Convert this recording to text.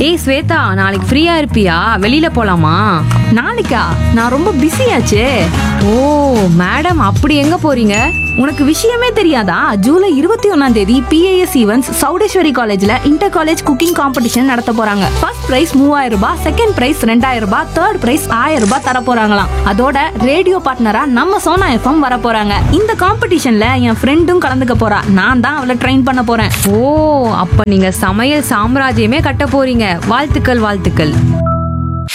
ஏய் ஸ்வேதா நாளைக்கு ஃப்ரீயா இருப்பியா வெளியில போலாமா நாளைக்கா நான் ரொம்ப பிஸியாச்சே ஓ மேடம் அப்படி எங்க போறீங்க உனக்கு விஷயமே தெரியாதா ஜூலை இருபத்தி ஒன்னாம் தேதி பிஏஎஸ் ஈவென்ட்ஸ் சௌடேஸ்வரி காலேஜ்ல இன்டர் காலேஜ் குக்கிங் காம்படிஷன் நடத்த போறாங்க ஃபர்ஸ்ட் பிரைஸ் மூவாயிரம் ரூபாய் செகண்ட் பிரைஸ் ரெண்டாயிரம் ரூபாய் தேர்ட் பிரைஸ் ஆயிரம் ரூபாய் தர போறாங்களாம் அதோட ரேடியோ பார்ட்னரா நம்ம சோனா எஃப்எம் வர போறாங்க இந்த காம்படிஷன்ல என் ஃப்ரெண்டும் கலந்துக்க போறா நான் தான் அவளை ட்ரெயின் பண்ண போறேன் ஓ அப்ப நீங்க சமையல் சாம்ராஜ்யமே கட்ட போறீங்க வாழ்த்துக்கள் வாழ்த்துக்கள்